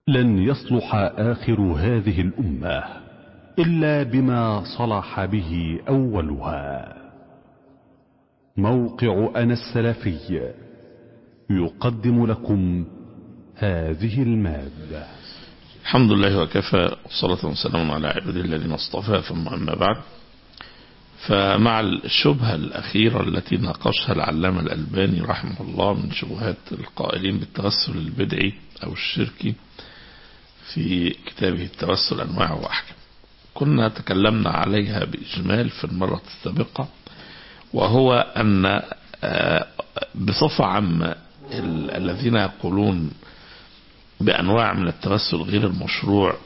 لن يصلح آخر هذه الأمة إلا بما صلح به أولها موقع أنا السلفي يقدم لكم هذه المادة الحمد لله وكفى والصلاة والسلام على عباده الذين اصطفى ثم أما بعد فمع الشبهة الأخيرة التي ناقشها العلامة الألباني رحمه الله من شبهات القائلين بالتوسل البدعي أو الشركي في كتابه التوسل أنواع وأحكام كنا تكلمنا عليها بإجمال في المرة السابقة وهو أن بصفة عامة الذين يقولون بأنواع من التوسل غير المشروع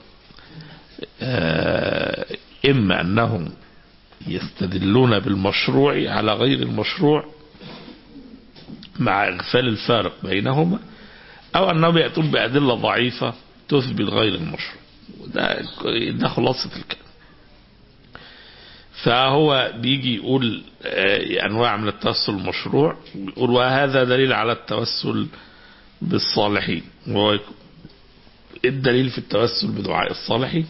إما أنهم يستدلون بالمشروع على غير المشروع مع إغفال الفارق بينهما أو أنهم يأتون بأدلة ضعيفة تثبت غير المشروع ده, ده خلاصة الكلام فهو بيجي يقول أنواع من التوسل المشروع يقول وهذا دليل على التوسل بالصالحين وهو الدليل في التوسل بدعاء الصالحين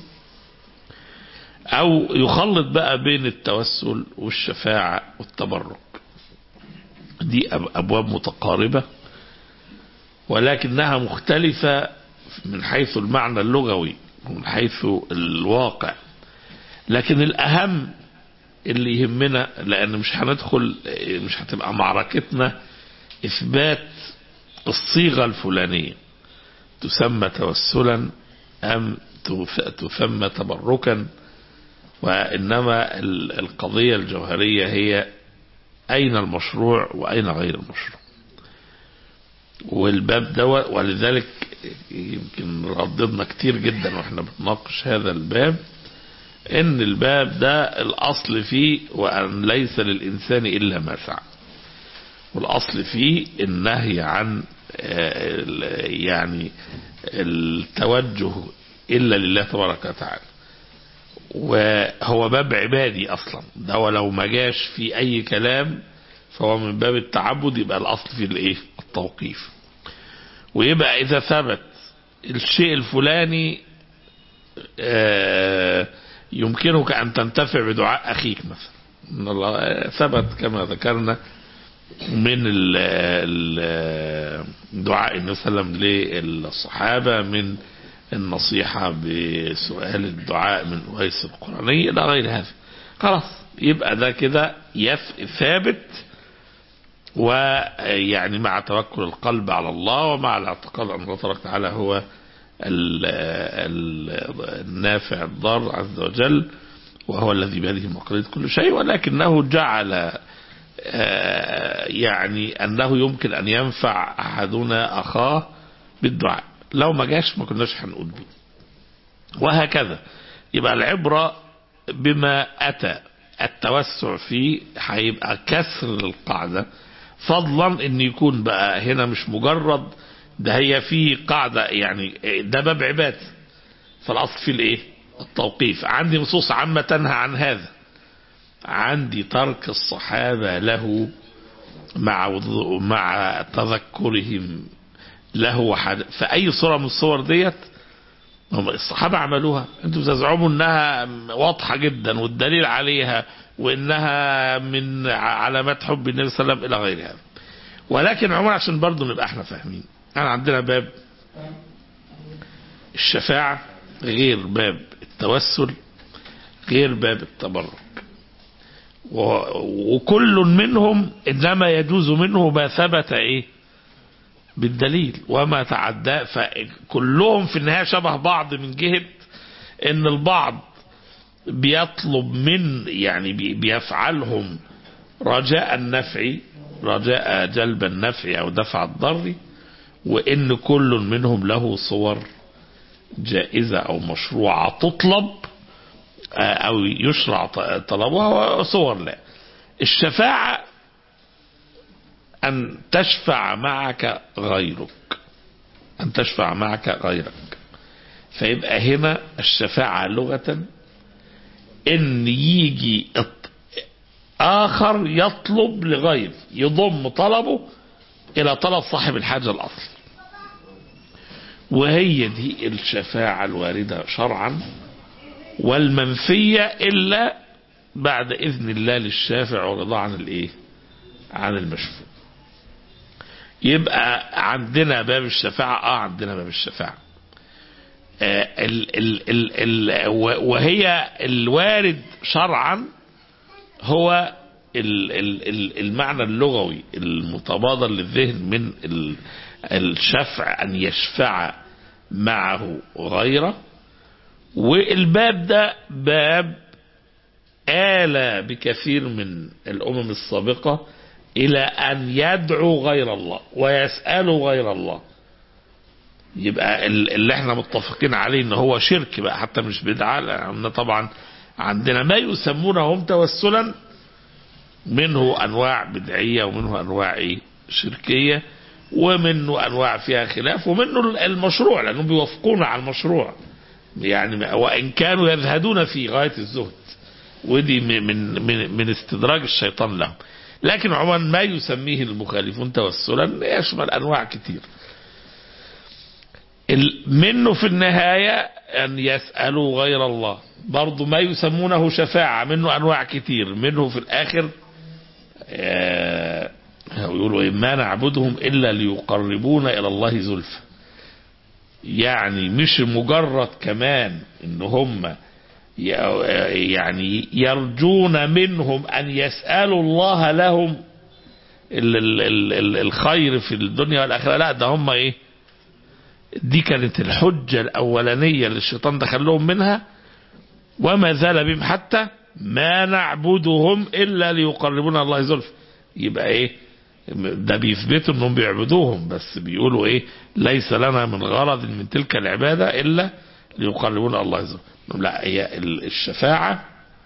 او يخلط بقى بين التوسل والشفاعة والتبرك دي ابواب متقاربة ولكنها مختلفة من حيث المعنى اللغوي ومن حيث الواقع لكن الاهم اللي يهمنا لان مش هندخل مش هتبقى معركتنا اثبات الصيغة الفلانية تسمى توسلا ام تسمى تبركا وإنما القضية الجوهرية هي أين المشروع وأين غير المشروع والباب ده ولذلك يمكن رددنا كتير جدا واحنا بنناقش هذا الباب ان الباب ده الاصل فيه وان ليس للانسان الا ما سعى والاصل فيه النهي عن يعني التوجه الا لله تبارك وتعالى وهو باب عبادي اصلا ده ولو ما جاش في اي كلام فهو من باب التعبد يبقى الاصل في الايه التوقيف ويبقى اذا ثبت الشيء الفلاني يمكنك ان تنتفع بدعاء اخيك مثلا ثبت كما ذكرنا من دعاء النبي صلى الله عليه وسلم للصحابه من النصيحة بسؤال الدعاء من أويس القرآني إلى غير هذا خلاص يبقى ده كده ثابت ويعني مع توكل القلب على الله ومع الاعتقاد أن الله تبارك وتعالى هو ال ال النافع الضار عز وجل وهو الذي بيده مقاليد كل شيء ولكنه جعل يعني أنه يمكن أن ينفع أحدنا أخاه بالدعاء لو ما جاش ما كناش هنقول بيه وهكذا يبقى العبرة بما أتى التوسع فيه هيبقى كسر القاعدة فضلا ان يكون بقى هنا مش مجرد ده هي في قاعدة يعني ده باب عباد فالأصل فيه الايه التوقيف عندي نصوص عامة تنهى عن هذا عندي ترك الصحابة له مع مع تذكرهم له حد في اي صورة من الصور ديت هم الصحابة عملوها انتم تزعموا انها واضحة جدا والدليل عليها وانها من علامات حب النبي صلى الله عليه وسلم الى غير هذا ولكن عموما عشان برضه نبقى احنا فاهمين انا عندنا باب الشفاعة غير باب التوسل غير باب التبرك وكل منهم انما يجوز منه ما ثبت ايه بالدليل وما تعدى فكلهم في النهاية شبه بعض من جهة ان البعض بيطلب من يعني بيفعلهم رجاء النفع رجاء جلب النفع او دفع الضر وان كل منهم له صور جائزة او مشروعة تطلب او يشرع طلبها وصور لا الشفاعة أن تشفع معك غيرك أن تشفع معك غيرك فيبقى هنا الشفاعة لغة إن يجي آخر يطلب لغير يضم طلبه إلى طلب صاحب الحاجة الأصل وهي دي الشفاعة الواردة شرعا والمنفية إلا بعد إذن الله للشافع ورضا عن الإيه عن المشفوع يبقى عندنا باب الشفاعة اه عندنا باب الشفاعة آه ال ال ال ال وهي الوارد شرعا هو ال ال ال المعنى اللغوي المتبادر للذهن من ال الشفع أن يشفع معه غيره والباب ده باب آل بكثير من الأمم السابقة إلى أن يدعو غير الله ويسألوا غير الله يبقى اللي احنا متفقين عليه ان هو شرك بقى حتى مش بدعة لأن طبعا عندنا ما يسمونه هم توسلا منه أنواع بدعية ومنه أنواع إيه شركية ومنه أنواع فيها خلاف ومنه المشروع لأنهم بيوافقون على المشروع يعني وإن كانوا يزهدون في غاية الزهد ودي من من من استدراج الشيطان لهم لكن عموما ما يسميه المخالفون توسلا يشمل انواع كتير منه في النهاية أن يسألوا غير الله برضو ما يسمونه شفاعة منه أنواع كتير منه في الآخر يقولوا ما نعبدهم إلا ليقربونا إلى الله زلفى يعني مش مجرد كمان ان هم يعني يرجون منهم ان يسالوا الله لهم الخير في الدنيا والاخره لا ده هم ايه دي كانت الحجه الاولانيه اللي الشيطان دخل لهم منها وما زال بهم حتى ما نعبدهم الا ليقربونا الله زلفى يبقى ايه ده بيثبتوا انهم بيعبدوهم بس بيقولوا ايه ليس لنا من غرض من تلك العبادة الا ليقربونا الله عز وجل لا هي الشفاعة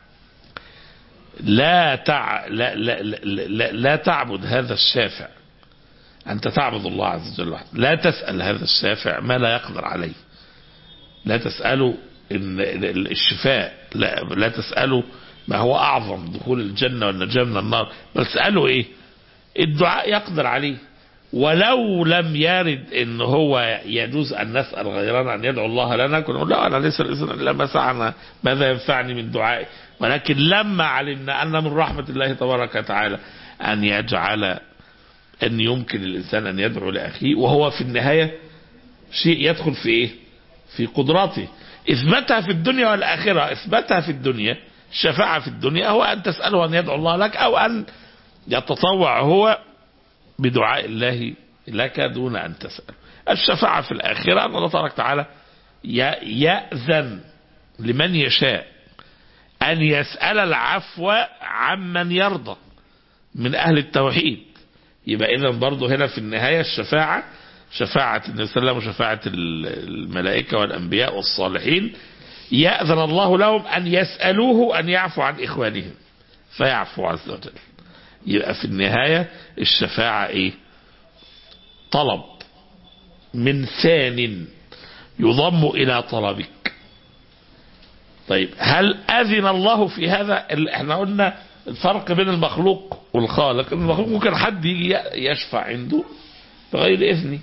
لا تع... لا, لا, لا, لا تعبد هذا الشافع أنت تعبد الله عز وجل وحده لا تسأل هذا الشافع ما لا يقدر عليه لا تسأله إن الشفاء لا, لا تسأله ما هو أعظم دخول الجنة والنجاة من النار بل تسأله إيه الدعاء يقدر عليه ولو لم يرد ان هو يجوز ان نسال غيرنا ان يدعو الله لنا كنا نقول لا انا ليس الانسان الا ما سعنا ماذا ينفعني من دعائي ولكن لما علمنا ان من رحمه الله تبارك وتعالى ان يجعل ان يمكن الانسان ان يدعو لاخيه وهو في النهايه شيء يدخل في ايه؟ في قدراته اثبتها في الدنيا والاخره اثبتها في الدنيا الشفاعه في الدنيا هو ان تساله ان يدعو الله لك او ان يتطوع هو بدعاء الله لك دون أن تسأل الشفاعة في الآخرة أن الله تبارك وتعالى يأذن لمن يشاء أن يسأل العفو عمن يرضى من أهل التوحيد يبقى إذا برضه هنا في النهاية الشفاعة شفاعة النبي صلى الله عليه وسلم وشفاعة الملائكة والأنبياء والصالحين يأذن الله لهم أن يسألوه أن يعفو عن إخوانهم فيعفو عز وجل يبقى في النهاية الشفاعة ايه طلب من ثان يضم الى طلبك طيب هل اذن الله في هذا احنا قلنا الفرق بين المخلوق والخالق المخلوق ممكن حد يجي يشفع عنده بغير اذنه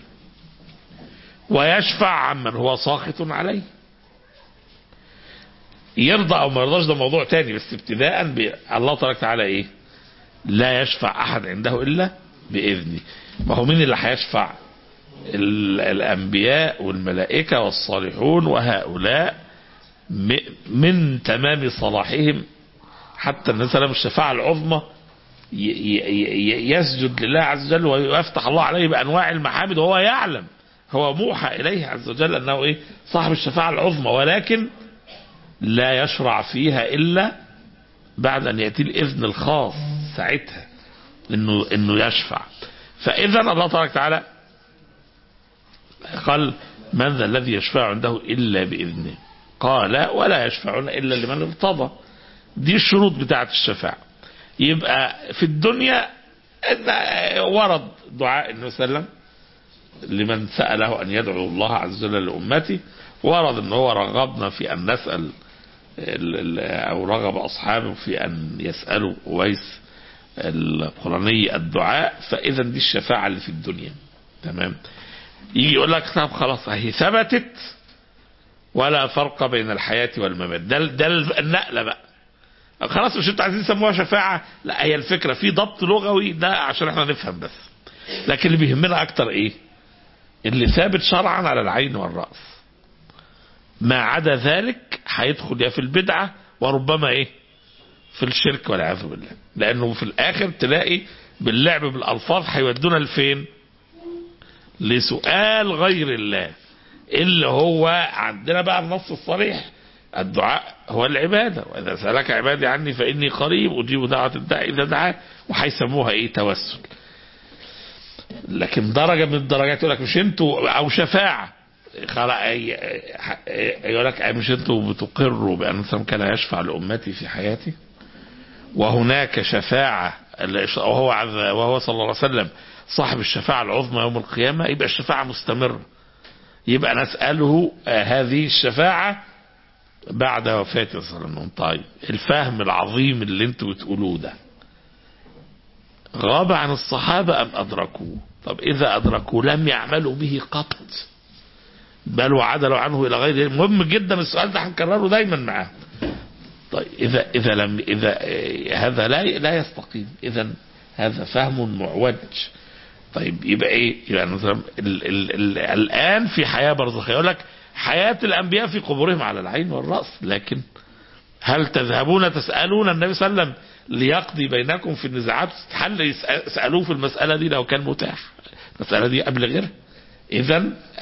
ويشفع عمن هو ساخط عليه يرضى او ما يرضاش ده موضوع تاني بس ابتداء الله تبارك وتعالى ايه لا يشفع احد عنده الا باذنه ما هو مين اللي هيشفع الانبياء والملائكه والصالحون وهؤلاء من تمام صلاحهم حتى النبي صلى الله عليه وسلم الشفاعه العظمى يسجد لله عز وجل ويفتح الله عليه بانواع المحامد وهو يعلم هو موحى اليه عز وجل انه ايه صاحب الشفاعه العظمى ولكن لا يشرع فيها الا بعد ان ياتي الاذن الخاص ساعتها انه انه يشفع فاذا الله تبارك وتعالى قال من ذا الذي يشفع عنده الا باذنه قال ولا يشفعون الا لمن ارتضى دي الشروط بتاعه الشفاعه يبقى في الدنيا ورد دعاء النبي صلى الله عليه وسلم لمن سأله أن يدعو الله عز وجل لأمته ورد أن هو رغبنا في أن نسأل أو رغب أصحابه في أن يسألوا أويس القراني الدعاء فإذا دي الشفاعة اللي في الدنيا تمام يجي يقول لك طب خلاص اهي ثبتت ولا فرق بين الحياة والممات ده ده النقلة بقى خلاص مش انتوا عايزين تسموها شفاعة لا هي الفكرة في ضبط لغوي ده عشان احنا نفهم بس لكن اللي بيهمنا اكتر ايه اللي ثابت شرعا على العين والرأس ما عدا ذلك هيدخل يا في البدعة وربما ايه في الشرك والعياذ بالله لانه في الاخر تلاقي باللعب بالالفاظ هيودونا لفين لسؤال غير الله اللي هو عندنا بقى النص الصريح الدعاء هو العبادة وإذا سألك عبادي عني فإني قريب أجيب دعوة الداعي إذا دعاه وهيسموها إيه توسل لكن درجة من الدرجات يقول لك مش انتوا أو شفاعة خلاص يقول لك مش انتوا بتقروا بأن الإنسان كان يشفع لأمتي في حياتي وهناك شفاعة وهو وهو صلى الله عليه وسلم صاحب الشفاعة العظمى يوم القيامة يبقى الشفاعة مستمرة يبقى نسأله هذه الشفاعة بعد وفاته صلى الله عليه وسلم طيب الفهم العظيم اللي انتوا بتقولوه ده غاب عن الصحابة أم أدركوه طب إذا أدركوه لم يعملوا به قط بل وعدلوا عنه إلى غيره مهم جدا السؤال ده هنكرره دايما معاه طيب إذا إذا لم إذا هذا لا لا يستقيم إذا هذا فهم معوج طيب يبقى ايه يبقى مثلا ال ال ال الان في حياه برزخيه يقول لك حياه الانبياء في قبورهم على العين والراس لكن هل تذهبون تسالون النبي صلى الله عليه وسلم ليقضي بينكم في النزاعات تحل يسالوه في المساله دي لو كان متاح المساله دي قبل غيرها اذا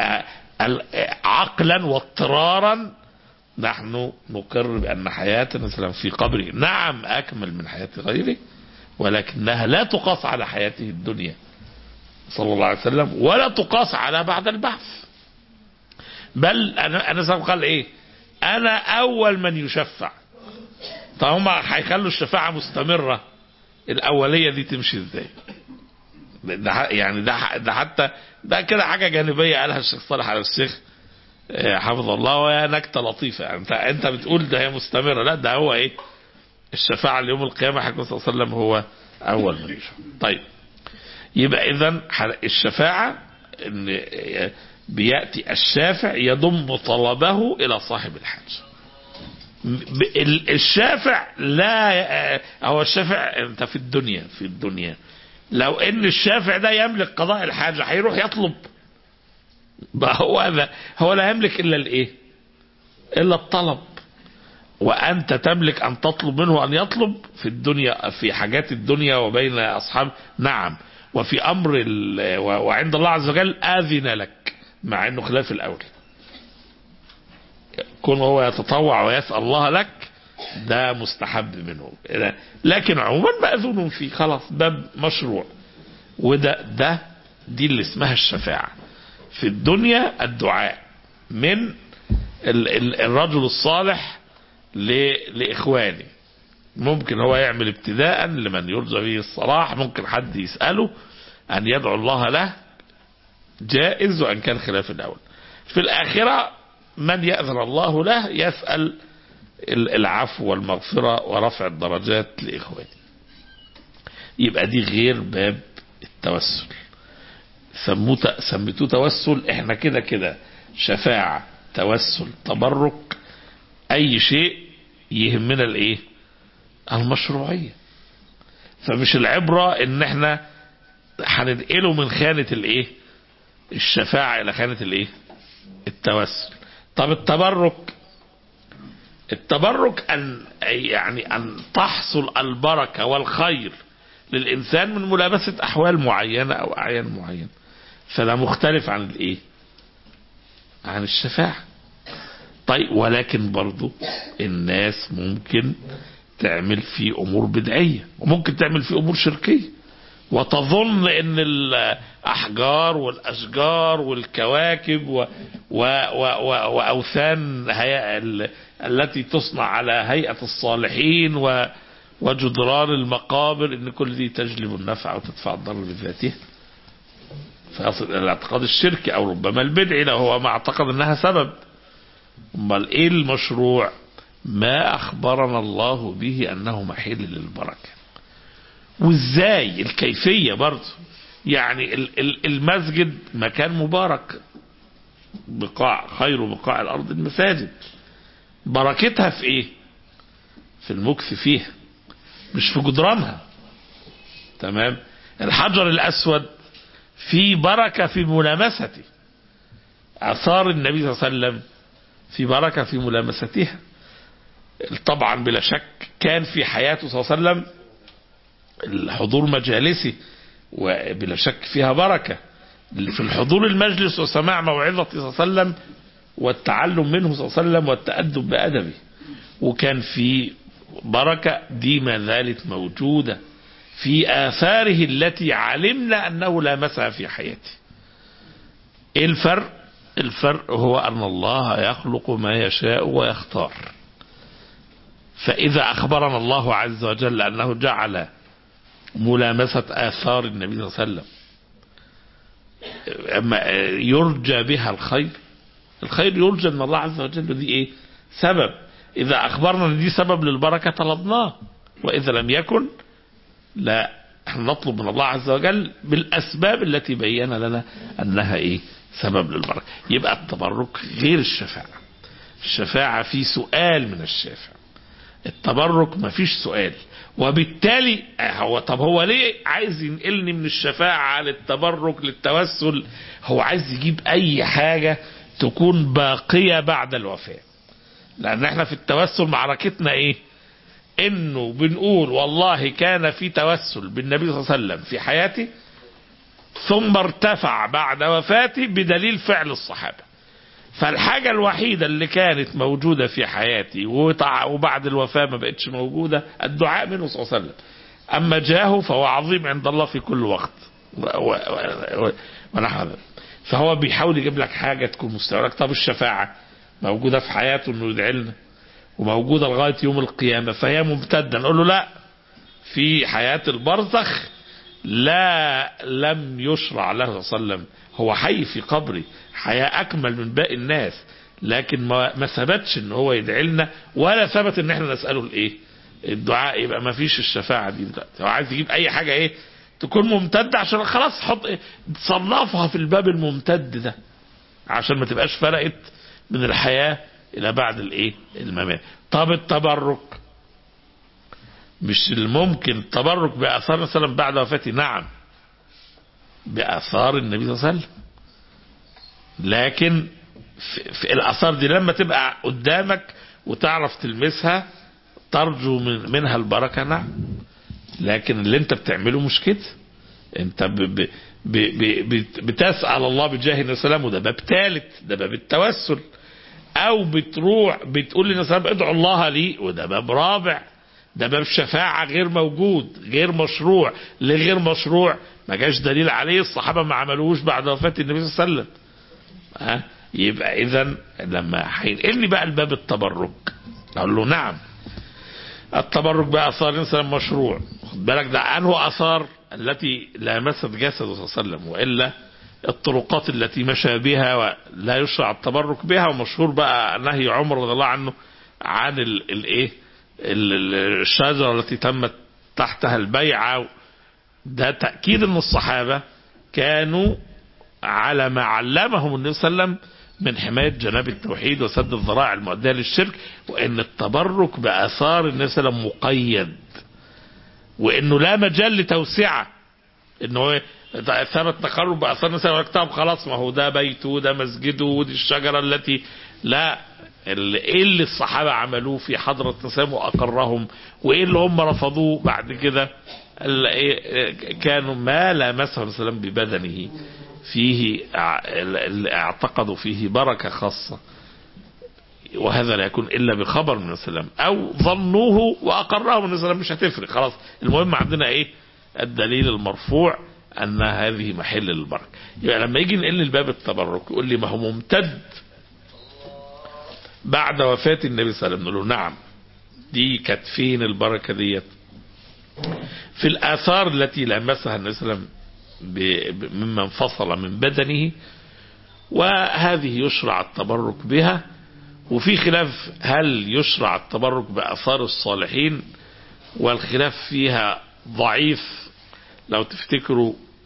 عقلا واضطرارا نحن نقر بان حياه النبي صلى الله عليه وسلم في قبره نعم اكمل من حياه غيره ولكنها لا تقاس على حياته الدنيا صلى الله عليه وسلم ولا تقاس على بعد البعث بل انا انا قال ايه انا اول من يشفع طب هم هيخلوا الشفاعه مستمره الاوليه دي تمشي ازاي ده يعني ده ده حتى ده كده حاجه جانبيه قالها الشيخ صالح على الشيخ حفظه الله وهي نكته لطيفه يعني انت انت بتقول ده هي مستمره لا ده هو ايه الشفاعه ليوم القيامه حكم صلى الله عليه وسلم هو اول من يشفع طيب يبقى اذا الشفاعة ان بيأتي الشافع يضم طلبه الى صاحب الحاجة الشافع لا هو الشافع انت في الدنيا في الدنيا لو ان الشافع ده يملك قضاء الحاجة هيروح يطلب هو هذا هو لا يملك الا الايه الا الطلب وانت تملك ان تطلب منه ان يطلب في الدنيا في حاجات الدنيا وبين اصحاب نعم وفي امر وعند الله عز وجل اذن لك مع انه خلاف الاول كون هو يتطوع ويسال الله لك ده مستحب منه لكن عموما ماذون فيه خلاص باب مشروع وده ده دي اللي اسمها الشفاعه في الدنيا الدعاء من الرجل الصالح لاخوانه ممكن هو يعمل ابتداء لمن يرجى به الصلاح ممكن حد يسأله أن يدعو الله له جائز وأن كان خلاف الأول في الآخرة من يأذن الله له يسأل العفو والمغفرة ورفع الدرجات لإخوانه يبقى دي غير باب التوسل سموه سميتوه توسل احنا كده كده شفاعة توسل تبرك اي شيء يهمنا الايه المشروعية فمش العبرة ان احنا هننقله من خانة الايه الشفاعة الى خانة الايه التوسل طب التبرك التبرك ان يعني ان تحصل البركة والخير للانسان من ملابسة احوال معينة او اعيان معينة فده مختلف عن الايه عن الشفاعة طيب ولكن برضو الناس ممكن تعمل في امور بدعيه وممكن تعمل في امور شركيه وتظن ان الاحجار والاشجار والكواكب و و و و واوثان هي التي تصنع على هيئه الصالحين و وجدران المقابر ان كل دي تجلب النفع وتدفع الضر بذاتها فيصل الى الاعتقاد الشركي او ربما البدعي لو هو ما اعتقد انها سبب امال ايه المشروع ما اخبرنا الله به انه محل للبركه وازاي الكيفيه برضه يعني ال- ال- المسجد مكان مبارك بقاع خير بقاع الارض المساجد بركتها في ايه في المكث فيها مش في جدرانها تمام الحجر الاسود في بركه في ملامسته اثار النبي صلى الله عليه وسلم في بركه في ملامستها طبعا بلا شك كان في حياته صلى الله عليه وسلم الحضور مجالسه وبلا شك فيها بركه في الحضور المجلس وسماع موعظه صلى الله عليه وسلم والتعلم منه صلى الله عليه وسلم والتأدب بأدبه وكان في بركة دي ما زالت موجودة في آثاره التي علمنا أنه لامسها في حياته إيه الفرق الفرق هو أن الله يخلق ما يشاء ويختار فإذا أخبرنا الله عز وجل أنه جعل ملامسة آثار النبي صلى الله عليه وسلم أما يرجى بها الخير الخير يرجى من الله عز وجل دي ايه سبب اذا اخبرنا ان دي سبب للبركه طلبناه واذا لم يكن لا احنا نطلب من الله عز وجل بالاسباب التي بين لنا انها ايه سبب للبركه يبقى التبرك غير الشفاعه الشفاعه في سؤال من الشافع التبرك ما فيش سؤال وبالتالي هو طب هو ليه عايز ينقلني من الشفاعة للتبرك للتوسل هو عايز يجيب اي حاجة تكون باقية بعد الوفاة لان احنا في التوسل معركتنا ايه انه بنقول والله كان في توسل بالنبي صلى الله عليه وسلم في حياتي ثم ارتفع بعد وفاته بدليل فعل الصحابة فالحاجة الوحيدة اللي كانت موجودة في حياتي وطع- وبعد الوفاة ما بقتش موجودة الدعاء منه صلى الله عليه وسلم أما جاهه فهو عظيم عند الله في كل وقت و- و- و- ونحو ذلك فهو بيحاول يجيب لك حاجة تكون مستوى لك طب الشفاعة موجودة في حياته انه يدعي لنا وموجودة لغاية يوم القيامة فهي ممتدة نقول له لا في حياة البرزخ لا لم يشرع له صلى الله عليه وسلم هو حي في قبري حياة أكمل من باقي الناس لكن ما, ما ثبتش ان هو يدعي لنا ولا ثبت ان احنا نسأله الايه الدعاء يبقى ما فيش الشفاعة دي دلوقتي هو عايز يجيب اي حاجة ايه تكون ممتدة عشان خلاص حط إيه؟ صنفها في الباب الممتد ده عشان ما تبقاش فرقت من الحياة الى بعد الايه الممات طب التبرك مش الممكن التبرك بآثار مثلا بعد وفاته نعم بآثار النبي صلى الله عليه وسلم لكن في, في الآثار دي لما تبقى قدامك وتعرف تلمسها ترجو من منها البركة نعم لكن اللي انت بتعمله مش كده انت ب ب ب ب بت- بتسأل الله بجاه النبي صلى الله عليه وسلم وده باب ثالث ده باب التوسل او بتروح بتقول للنبي صلى الله عليه وسلم ادعو الله لي وده باب رابع ده باب شفاعة غير موجود غير مشروع لغير مشروع ما جاش دليل عليه الصحابة ما عملوش بعد وفاة النبي صلى الله عليه وسلم ها يبقى اذا لما هينقلني بقى الباب التبرك اقول له نعم التبرك بآثار الإنسان مشروع خد بالك ده أنه آثار التي لامست جسده صلى الله عليه وسلم وإلا الطرقات التي مشى بها ولا يشرع التبرك بها ومشهور بقى نهي عمر رضي الله عنه عن ال- الايه ال- ال- الشجرة التي تمت تحتها البيعة ده تأكيد ان الصحابة كانوا على ما علمهم النبي صلى الله عليه وسلم من حماية جناب التوحيد وسد الذرائع المؤدية للشرك وان التبرك بآثار النبي صلى الله عليه وسلم مقيد وانه لا مجال لتوسعة انه هو ثبت تقرب بآثار النبي صلى الله عليه وسلم خلاص ما هو ده بيته ده مسجده ودي الشجرة التي لا اللي ايه اللي الصحابة عملوه في حضرة النساء وأقرهم وايه اللي هم رفضوه بعد كده ال- إيه- كانوا ما لامسه النبي صلى الله عليه وسلم ببدنه فيه ع- ال- ال- اعتقدوا فيه بركة خاصة وهذا لا يكون الا بخبر من النبي صلى الله عليه وسلم او ظنوه واقرهم النبي صلى الله عليه وسلم مش هتفرق خلاص المهم عندنا ايه الدليل المرفوع ان هذه محل البركه يبقى لما يجي نقل الباب التبرك يقول لي ما هو ممتد بعد وفاة النبي صلى الله عليه وسلم نقول له نعم دي كانت فين البركة ديت في الآثار التي لمسها النبي صلى الله عليه وسلم ب- ب- مما انفصل من بدنه وهذه يشرع التبرك بها وفي خلاف هل يشرع التبرك بآثار الصالحين والخلاف فيها ضعيف لو تفتكروا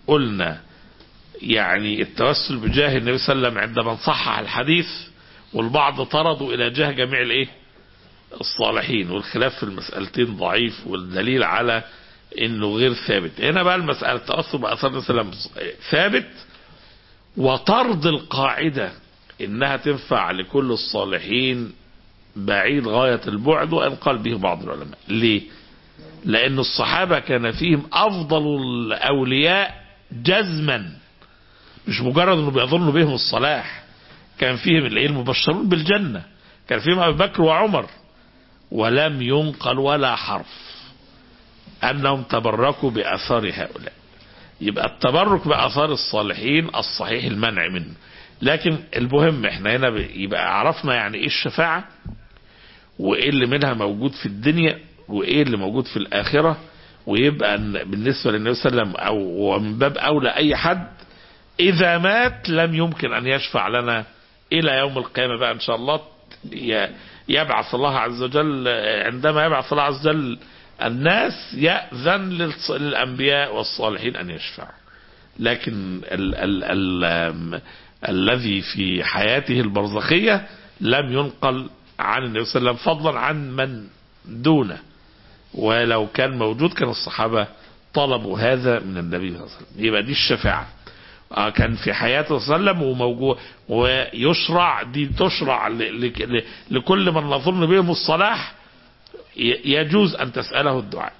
قلنا يعني التوسل بجاه النبي صلى الله عليه وسلم عندما صحح الحديث والبعض طردوا الى جاه جميع الايه الصالحين والخلاف في المسألتين ضعيف والدليل على انه غير ثابت هنا بقى المسألة التأثر بأثار النبي صلى الله عليه وسلم ثابت وطرد القاعدة انها تنفع لكل الصالحين بعيد غاية البعد وان قال به بعض العلماء ليه لان الصحابة كان فيهم افضل الاولياء جزما مش مجرد انه بيظن بهم الصلاح كان فيهم الايه المبشرون بالجنة كان فيهم ابو بكر وعمر ولم ينقل ولا حرف انهم تبركوا باثار هؤلاء يبقى التبرك باثار الصالحين الصحيح المنع منه لكن المهم احنا هنا يبقى عرفنا يعني ايه الشفاعة وايه اللي منها موجود في الدنيا وايه اللي موجود في الاخرة ويبقى بالنسبة للنبي صلى الله عليه وسلم او ومن باب اولى اي حد اذا مات لم يمكن ان يشفع لنا الى يوم القيامة بقى ان شاء الله يبعث الله عز وجل عندما يبعث الله عز وجل الناس يأذن للأنبياء والصالحين أن يشفعوا لكن ال ال ال الذي في حياته البرزخية لم ينقل عن النبي صلى الله عليه وسلم فضلا عن من دونه ولو كان موجود كان الصحابة طلبوا هذا من النبي صلى الله عليه وسلم يبقى دي الشفاعة كان في حياته صلى الله عليه وسلم وموجود ويشرع دي تشرع لكل من نظن بهم الصلاح يجوز أن تسأله الدعاء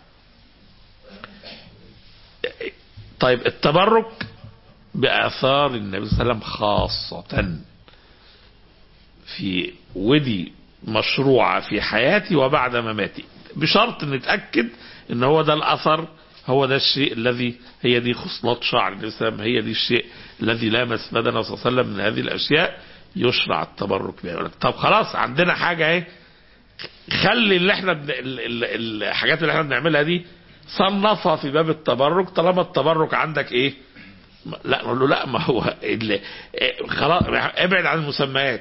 طيب التبرك بآثار النبي صلى الله عليه وسلم خاصة في ودي مشروعة في حياتي وبعد مماتي بشرط نتأكد ان هو ده الأثر هو ده الشيء الذي هي دي خصلات شعر الإسلام هي دي الشيء الذي لامس بدنه صلى الله عليه وسلم من هذه الأشياء يشرع التبرك بها طب خلاص عندنا حاجة ايه خلي اللي احنا بن... الحاجات اللي احنا بنعملها دي صنفها في باب التبرك طالما التبرك عندك ايه لا نقول له لا ما هو اللي خلاص ابعد عن المسميات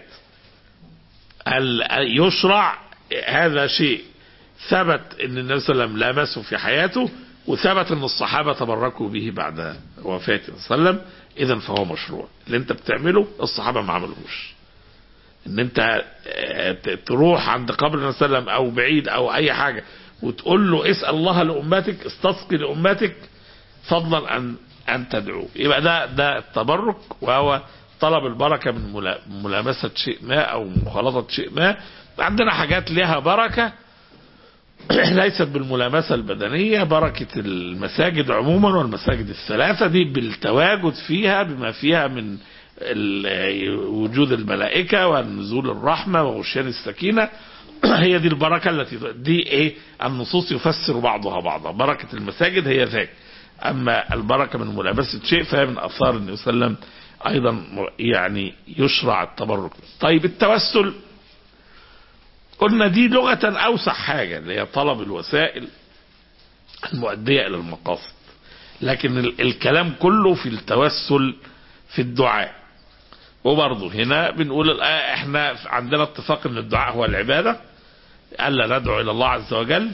يشرع هذا شيء ثبت ان النبي صلى الله عليه وسلم لامسه في حياته وثبت ان الصحابه تبركوا به بعد وفاته صلى الله عليه وسلم اذا فهو مشروع اللي انت بتعمله الصحابه ما عملوش ان انت تروح عند قبر النبي صلى الله عليه وسلم او بعيد او اي حاجه وتقول له اسال الله لامتك استسقي لامتك فضلا ان ان تدعو يبقى ده ده التبرك وهو طلب البركه من ملامسه شيء ما او مخالطه شيء ما عندنا حاجات لها بركه ليست بالملامسه البدنيه بركه المساجد عموما والمساجد الثلاثه دي بالتواجد فيها بما فيها من وجود الملائكة ونزول الرحمة وغشيان السكينة هي دي البركة التي دي ايه النصوص يفسر بعضها بعضا بركة المساجد هي ذاك اما البركة من ملابسة شيء فهي من اثار النبي صلى الله عليه وسلم ايضا يعني يشرع التبرك طيب التوسل قلنا دي لغة اوسع حاجة اللي هي طلب الوسائل المؤدية الى المقاصد لكن الكلام كله في التوسل في الدعاء وبرضه هنا بنقول احنا عندنا اتفاق ان الدعاء هو العبادة ألا ندعو إلى الله عز وجل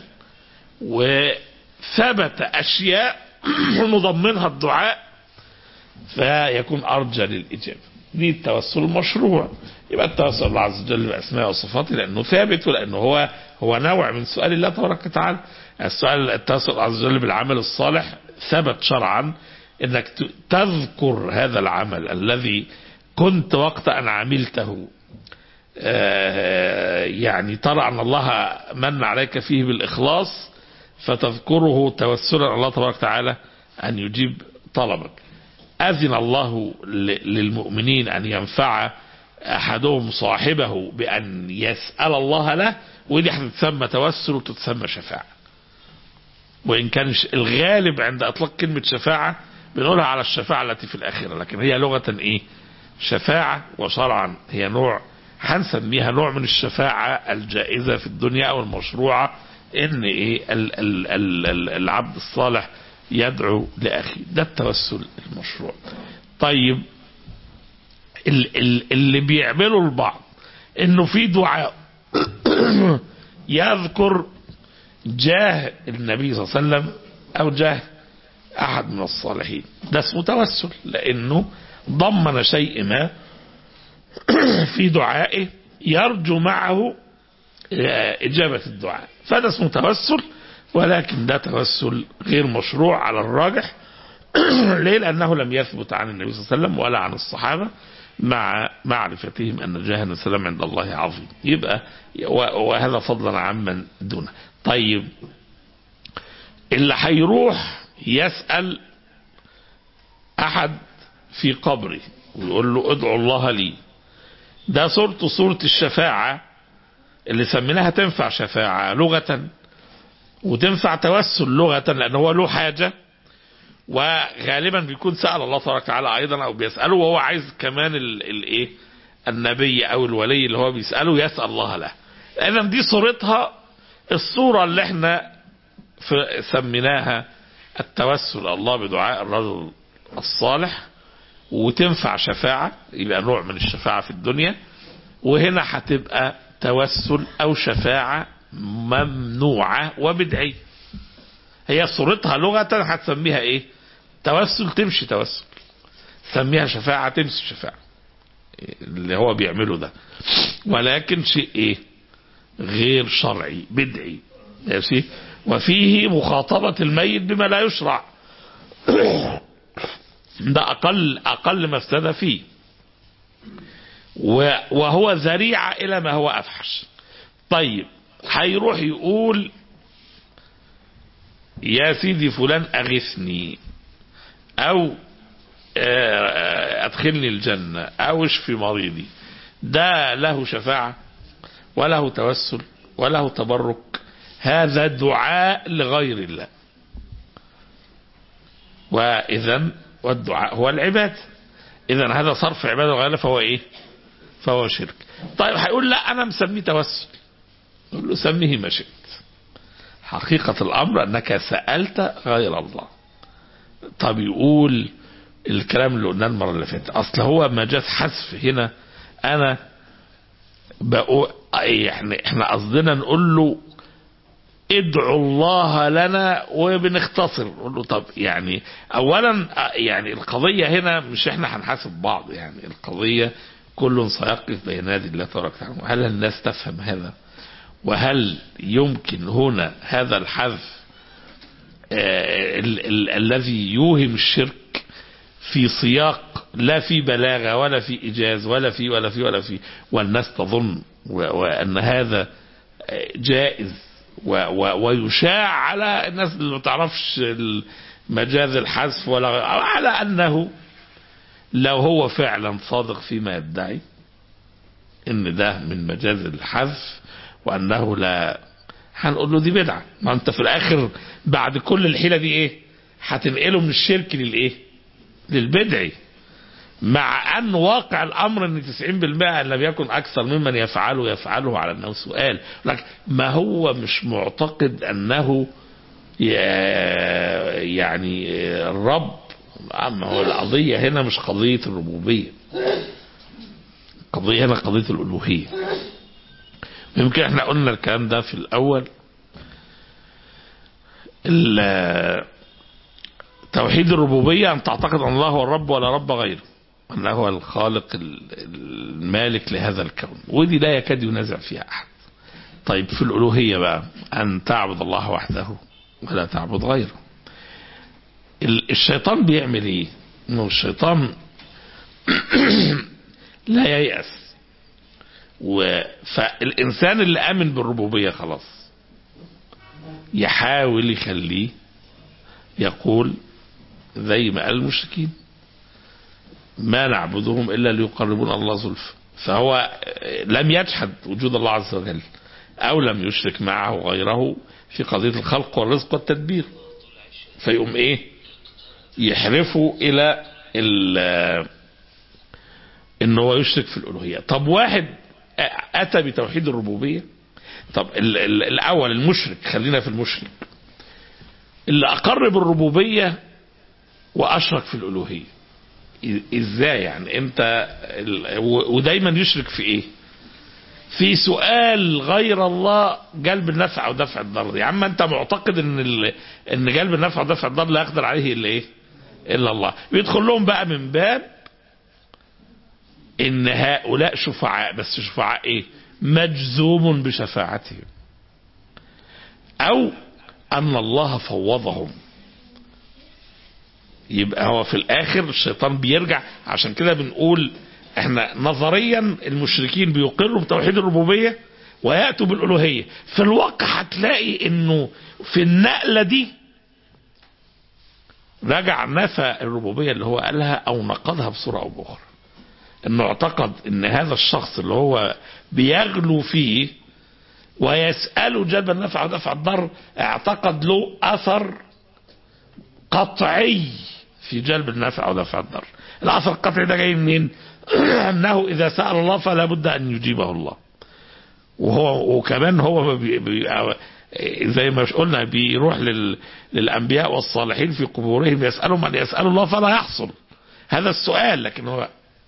وثبت أشياء نضمنها الدعاء فيكون أرجى للإجابة دي التوسل المشروع يبقى التوسل الله عز وجل بأسماء وصفاته لأنه ثابت ولأنه هو هو نوع من سؤال الله تبارك وتعالى السؤال التوسل الله عز وجل بالعمل الصالح ثبت شرعا انك تذكر هذا العمل الذي كنت وقت ان عملته يعني ترى ان الله من عليك فيه بالاخلاص فتذكره توسلا الله تبارك وتعالى ان يجيب طلبك اذن الله للمؤمنين ان ينفع احدهم صاحبه بان يسال الله له ودي هتتسمى توسل وتتسمى شفاعه وان كان الغالب عند اطلاق كلمه شفاعه بنقولها على الشفاعة التي في الآخرة لكن هي لغة إيه شفاعة وشرعا هي نوع هنسميها نوع من الشفاعة الجائزة في الدنيا أو المشروعة إن إيه ال ال ال ال العبد الصالح يدعو لأخيه ده التوسل المشروع طيب ال ال اللي بيعمله البعض إنه في دعاء يذكر جاه النبي صلى الله عليه وسلم أو جاه أحد من الصالحين ده اسمه توسل لأنه ضمن شيء ما في دعائه يرجو معه إجابة الدعاء فده اسمه توسل ولكن ده توسل غير مشروع على الراجح ليه لأنه لم يثبت عن النبي صلى الله عليه وسلم ولا عن الصحابة مع معرفتهم أن جاه السلام عند الله عظيم يبقى وهذا فضلا عمن دونه طيب اللي هيروح يسأل أحد في قبري ويقول له ادعو الله لي ده صورته صورة الشفاعة اللي سميناها تنفع شفاعة لغة وتنفع توسل لغة لأن هو له حاجة وغالبا بيكون سأل الله تبارك وتعالى أيضا أو بيسأله وهو عايز كمان الإيه النبي أو الولي اللي هو بيسأله يسأل الله له إذا دي صورتها الصورة اللي احنا سميناها التوسل الله بدعاء الرجل الصالح وتنفع شفاعة يبقى نوع من الشفاعة في الدنيا وهنا هتبقى توسل أو شفاعة ممنوعة وبدعية هي صورتها لغة هتسميها ايه توسل تمشي توسل سميها شفاعة تمشي شفاعة اللي هو بيعمله ده ولكن شيء ايه غير شرعي بدعي ماشي وفيه مخاطبة الميت بما لا يشرع ده أقل أقل مفسدة فيه وهو ذريعة إلى ما هو أفحش طيب هيروح يقول يا سيدي فلان أغثني أو أدخلني الجنة أو اشفي مريضي ده له شفاعة وله توسل وله تبرك هذا دعاء لغير الله وإذا والدعاء هو العبادة إذا هذا صرف عبادة غير الله فهو إيه فهو شرك طيب هيقول لا أنا مسميه توسل نقول له سميه ما شئت حقيقة الأمر أنك سألت غير الله طب يقول الكلام اللي قلناه المرة اللي فاتت أصل هو مجاز حذف هنا أنا بقول يعني احنا قصدنا نقول له ادعوا الله لنا وبنختصر نقول له طب يعني اولا يعني القضية هنا مش احنا هنحاسب بعض يعني القضية كل سيقف بين يدي الله تبارك وتعالى هل الناس تفهم هذا وهل يمكن هنا هذا الحذف الذي يوهم الشرك في سياق لا في بلاغة ولا في إيجاز ولا في ولا في ولا في والناس تظن وأن هذا جائز ويشاع على الناس اللي ما تعرفش مجاز الحذف ولا على أنه لو هو فعلا صادق فيما يدعي ان ده من مجاز الحذف وانه لا هنقول له دي بدعه ما انت في الاخر بعد كل الحيله دي ايه هتنقله من الشرك للايه للبدعي مع ان واقع الامر ان 90% ان لم يكن اكثر ممن يفعله يفعله على انه سؤال لكن ما هو مش معتقد انه يعني الرب اما هو القضيه هنا مش قضيه الربوبيه القضيه هنا قضيه الالوهيه يمكن احنا قلنا الكلام ده في الاول توحيد الربوبيه ان تعتقد ان الله هو الرب ولا رب غيره أنه هو الخالق المالك لهذا الكون ودي لا يكاد ينازع فيها أحد طيب في الألوهية بقى أن تعبد الله وحده ولا تعبد غيره الشيطان بيعمل ايه انه الشيطان لا ييأس فالإنسان اللي آمن بالربوبية خلاص يحاول يخليه يقول زي ما قال المشركين ما نعبدهم إلا ليقربونا الله زلفى فهو لم يجحد وجود الله عز وجل أو لم يشرك معه غيره في قضية الخلق والرزق والتدبير فيقوم إيه يحرفه إلى إن هو يشرك في الألوهية طب واحد أتى بتوحيد الربوبية طب ال ال الأول المشرك خلينا في المشرك اللي أقر بالربوبية وأشرك في الألوهية ازاي يعني انت ودايما يشرك في ايه في سؤال غير الله جلب النفع او دفع الضر يا عم انت معتقد ان ال... ان جلب النفع ودفع الضر لا يقدر عليه الا ايه الا الله بيدخل لهم بقى من باب ان هؤلاء شفعاء بس شفعاء ايه مجزوم بشفاعتهم او ان الله فوضهم يبقى هو في الاخر الشيطان بيرجع عشان كده بنقول احنا نظريا المشركين بيقروا بتوحيد الربوبيه وياتوا بالالوهيه في الواقع هتلاقي انه في النقله دي رجع نفى الربوبيه اللي هو قالها او نقضها بصوره او باخرى انه اعتقد ان هذا الشخص اللي هو بيغلو فيه ويسأله جلب النفع ودفع الضر اعتقد له اثر قطعي في جلب النفع ودفع الضر الاثر القطعي ده جاي منين انه اذا سأل الله فلا بد ان يجيبه الله وهو وكمان هو بي بي زي ما قلنا بيروح لل للانبياء والصالحين في قبورهم يسالهم ان يسالوا الله فلا يحصل هذا السؤال لكن هو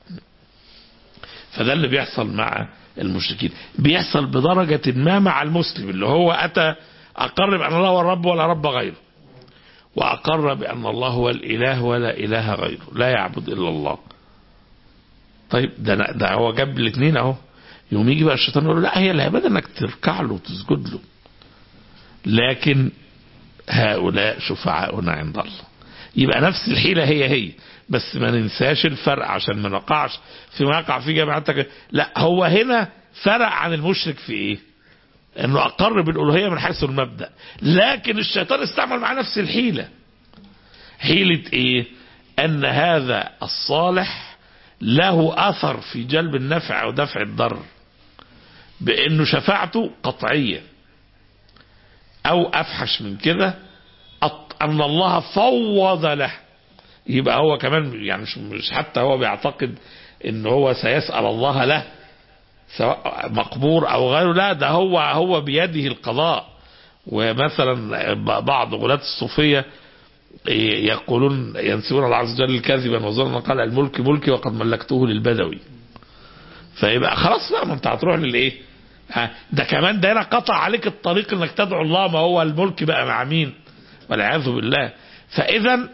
فده اللي بيحصل مع المشركين بيحصل بدرجة ما مع المسلم اللي هو أتى أقر بأن الله هو الرب ولا رب غيره وأقر بأن الله هو الإله ولا إله غيره لا يعبد إلا الله طيب ده, ده هو جاب الاثنين أهو يوم يجي بقى الشيطان يقول له لا هي العبادة انك تركع له وتسجد له لكن هؤلاء شفعاؤنا عند الله يبقى نفس الحيلة هي هي بس ما ننساش الفرق عشان ما نقعش فيما يقع في جماعتك لا هو هنا فرق عن المشرك في ايه انه اقر بالالوهيه من حيث المبدا لكن الشيطان استعمل مع نفس الحيله حيله ايه ان هذا الصالح له اثر في جلب النفع او دفع الضر بانه شفاعته قطعيه او افحش من كده ان الله فوض له يبقى هو كمان يعني مش, مش حتى هو بيعتقد ان هو سيسأل الله له سواء مقبور او غيره لا ده هو هو بيده القضاء ومثلا بعض غلاة الصوفية يقولون ينسبون الله عز وجل كذبا وزورا قال الملك ملكي وقد ملكته للبدوي فيبقى خلاص بقى ما انت هتروح للايه ده كمان ده هنا قطع عليك الطريق انك تدعو الله ما هو الملك بقى مع مين والعياذ بالله فاذا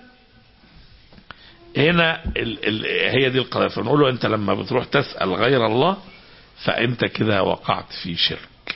هنا ال ال هي دي القضيه فنقول له انت لما بتروح تسال غير الله فانت كده وقعت في شرك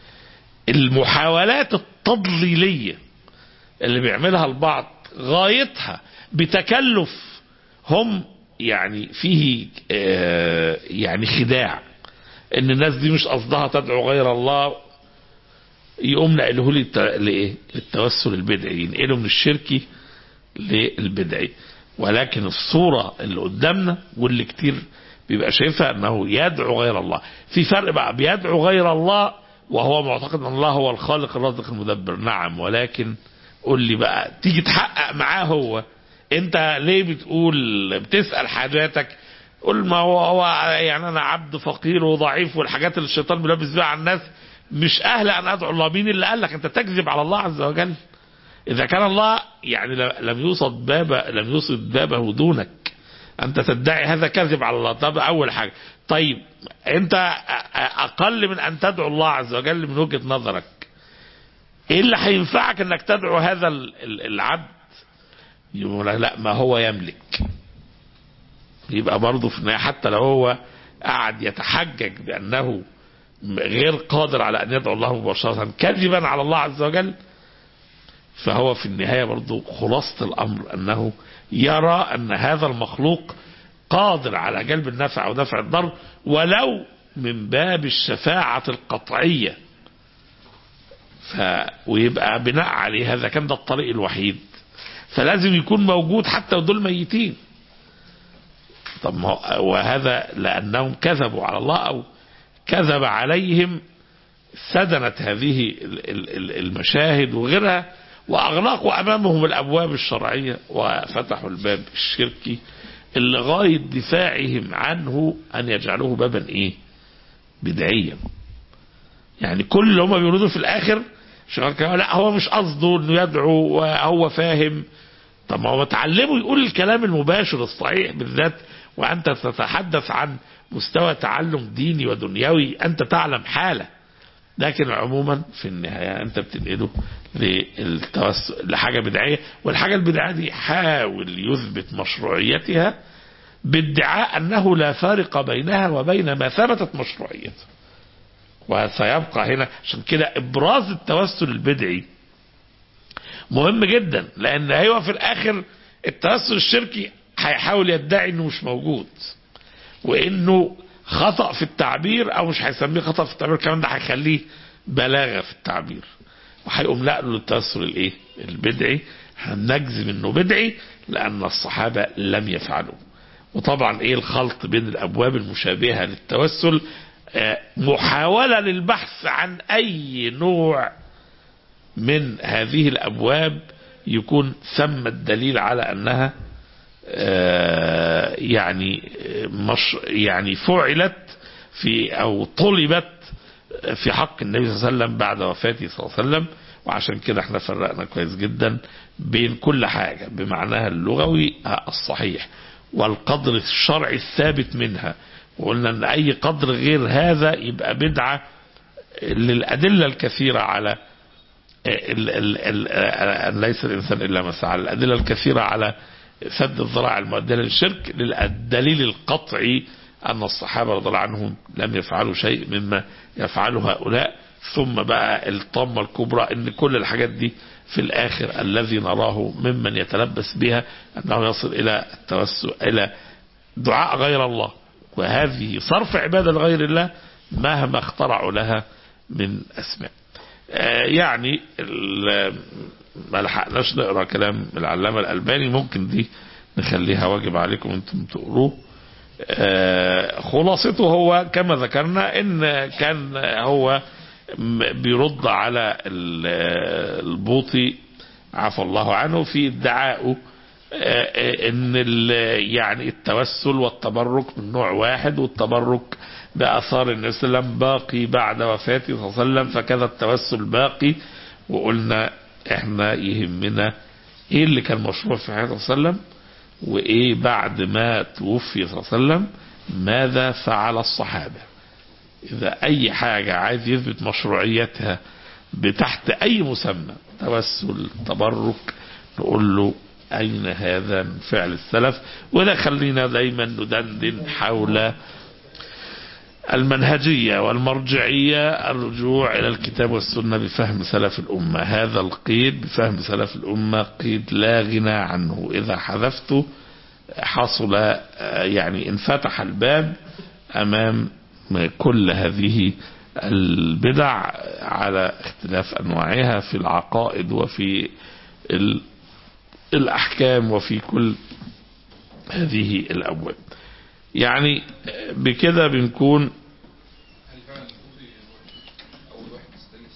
المحاولات التضليليه اللي بيعملها البعض غايتها بتكلف هم يعني فيه آه يعني خداع ان الناس دي مش قصدها تدعو غير الله يقوم نقله لي لايه للتوسل البدعي ينقله من الشركي للبدعي ولكن الصورة اللي قدامنا واللي كتير بيبقى شايفها انه يدعو غير الله في فرق بقى بيدعو غير الله وهو معتقد ان الله هو الخالق الرازق المدبر نعم ولكن قول لي بقى تيجي تحقق معاه هو انت ليه بتقول بتسأل حاجاتك قول ما هو, هو يعني انا عبد فقير وضعيف والحاجات اللي الشيطان بيلبس بيها على الناس مش اهل ان ادعو الله مين اللي قال لك انت تكذب على الله عز وجل إذا كان الله يعني لم يوصد باب لم يوصد بابه دونك أنت تدعي هذا كذب على الله طب أول حاجة طيب أنت أقل من أن تدعو الله عز وجل من وجهة نظرك إيه اللي هينفعك أنك تدعو هذا العبد يقول لا ما هو يملك يبقى برضه في النهاية حتى لو هو قعد يتحجج بأنه غير قادر على أن يدعو الله مباشرة كذبا على الله عز وجل فهو في النهاية برضو خلاصة الأمر أنه يرى أن هذا المخلوق قادر على جلب النفع ودفع الضر ولو من باب الشفاعة القطعية ف... ويبقى بناء عليه هذا كان ده الطريق الوحيد فلازم يكون موجود حتى ودول ميتين طب ما وهذا لأنهم كذبوا على الله أو كذب عليهم سدنت هذه المشاهد وغيرها وأغلقوا أمامهم الأبواب الشرعية وفتحوا الباب الشركي اللي غاية دفاعهم عنه أن يجعلوه بابا إيه بدعيا يعني كل اللي هم بيقولوه في الآخر لا هو مش قصده انه يدعو وهو فاهم طب ما هو اتعلموا يقول الكلام المباشر الصحيح بالذات وأنت تتحدث عن مستوى تعلم ديني ودنيوي أنت تعلم حاله لكن عموما في النهاية أنت بتنقله للتوسل لحاجة بدعية والحاجة البدعية دي حاول يثبت مشروعيتها بادعاء أنه لا فارق بينها وبين ما ثبتت مشروعيته وسيبقى هنا عشان كده إبراز التوسل البدعي مهم جدا لأن هو في الآخر التوسل الشركي هيحاول يدعي انه مش موجود وانه خطأ في التعبير او مش هيسميه خطأ في التعبير كمان ده هيخليه بلاغة في التعبير وهيقوم لا له التوسل الايه البدعي هنجزم انه بدعي لان الصحابة لم يفعلوا وطبعا ايه الخلط بين الابواب المشابهة للتوسل آه، محاولة للبحث عن اي نوع من هذه الابواب يكون ثم الدليل على انها آه، يعني مش يعني فعلت في او طلبت في حق النبي صلى الله عليه وسلم بعد وفاته صلى الله عليه وسلم وعشان كده احنا فرقنا كويس جدا بين كل حاجة بمعناها اللغوي الصحيح والقدر الشرعي الثابت منها وقلنا ان اي قدر غير هذا يبقى بدعة للأدلة الكثيرة على ال ال ال أن ليس الإنسان إلا ما سعى الأدلة الكثيرة على سد الذرائع المؤدية للشرك للدليل القطعي أن الصحابة رضي الله عنهم لم يفعلوا شيء مما يفعله هؤلاء ثم بقى الطامة الكبرى أن كل الحاجات دي في الآخر الذي نراه ممن يتلبس بها أنه يصل إلى التوسل إلى دعاء غير الله وهذه صرف عبادة لغير الله مهما اخترعوا لها من أسماء آه يعني ال- ما لحقناش نقرا كلام العلامة الألباني ممكن دي نخليها واجب عليكم انتم تقروه آه، خلاصته هو كما ذكرنا ان كان هو م- بيرد على ال- البوطي عفى الله عنه في ادعائه آه، ان ال- يعني التوسل والتبرك من نوع واحد والتبرك باثار النبي صلى الله عليه وسلم باقي بعد وفاته صلى الله عليه وسلم فكذا التوسل باقي وقلنا احنا يهمنا ايه اللي كان مشروع في حياته صلى الله عليه وسلم وايه بعد ما توفي صلى الله عليه وسلم ماذا فعل الصحابه اذا اي حاجه عايز يثبت مشروعيتها بتحت اي مسمى توسل تبرك نقول له اين هذا من فعل السلف وده خلينا دايما ندندن حول المنهجية والمرجعية الرجوع إلى الكتاب والسنة بفهم سلف الأمة هذا القيد بفهم سلف الأمة قيد لا غنى عنه إذا حذفته حصل آه، يعني انفتح الباب أمام كل هذه البدع على اختلاف أنواعها في العقائد وفي ال- الأحكام وفي كل هذه الأبواب يعني بكده بنكون هل فعلا الكوفي هو اول واحد استنى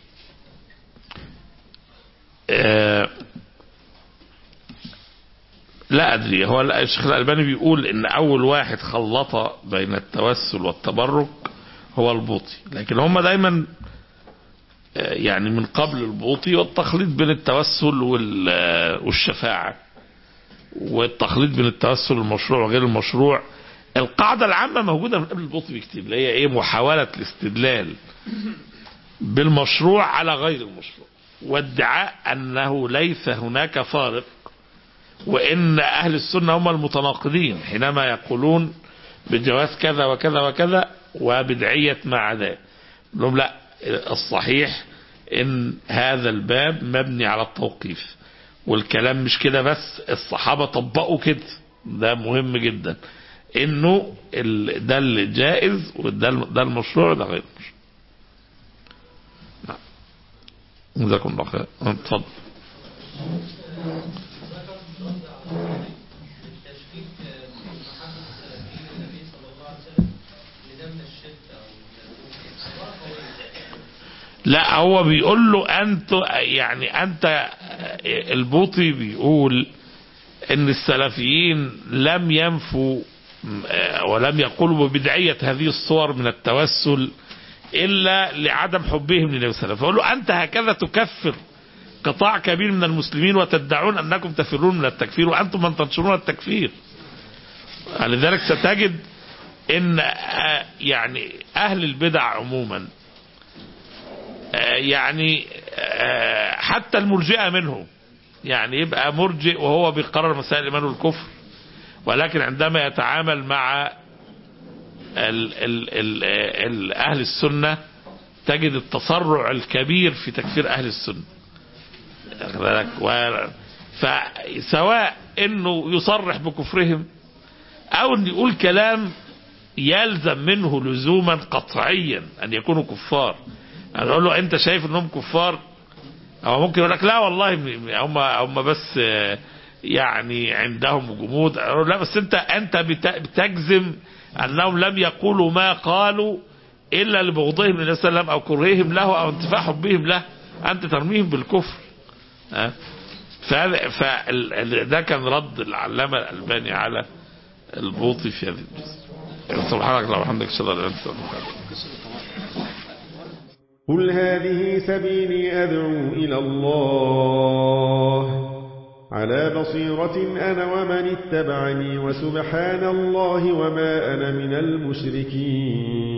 آه، لا أدري هو الشيخ الألباني بيقول إن أول واحد خلط بين التوسل والتبرك هو البوطي لكن هم دايما آه، يعني من قبل البوطي والتخليط بين التوسل وال- آه، والشفاعة والتخليط بين التوسل المشروع وغير المشروع القاعدة العامة موجودة من قبل البوطي بكتير اللي هي ايه محاولة الاستدلال بالمشروع على غير المشروع وادعاء انه ليس هناك فارق وان اهل السنة هم المتناقضين حينما يقولون بجواز كذا وكذا وكذا وبدعية ما عداه لهم لا الصحيح ان هذا الباب مبني على التوقيف والكلام مش كده بس الصحابة طبقوا كده ده مهم جدا انه ال- ده اللي جائز وده الم- ده المشروع وده غير المشروع نعم جزاكم الله خير اتفضل تشكيك محبة السلفيين للنبي صلى الله عليه وسلم لدم الشرك أو لا هو بيقول له انت يعني انت البوطي بيقول ان السلفيين لم ينفوا آه، ولم يقولوا ببدعية هذه الصور من التوسل الا لعدم حبهم للنبي صلى الله عليه وسلم فيقول له انت هكذا تكفر قطاع كبير من المسلمين وتدعون انكم تفرون من التكفير وانتم من تنشرون التكفير لذلك ستجد ان آه، يعني اهل البدع عموما آه، يعني آه، حتى المرجئه منهم يعني يبقى مرجئ وهو بيقرر مسائل الايمان والكفر ولكن عندما يتعامل مع ال ال ال ال اهل السنه تجد التسرع الكبير في تكفير اهل السنه واخد بالك؟ و- فسواء انه يصرح بكفرهم او ان يقول كلام يلزم منه لزوما قطعيا ان يكونوا كفار انا اقول له انت شايف انهم كفار او ممكن يقول لك لا والله م- هم هم بس آه، يعني عندهم جمود أقول له لا بس انت انت بت- بتجزم انهم لم يقولوا ما قالوا الا لبغضهم للنبي صلى الله عليه وسلم او كرههم له او انتفاع حبهم له انت ترميهم بالكفر ها فهذا فال- ده كان رد العلامه الالباني على البوطي في هذه المسألة سبحانك اللهم وبحمدك اشهد ان لا اله الا انت أستغفرك. قل هذه سبيلي أدعو إلى الله على بصيرة أنا ومن اتبعني وسبحان الله وما أنا من المشركين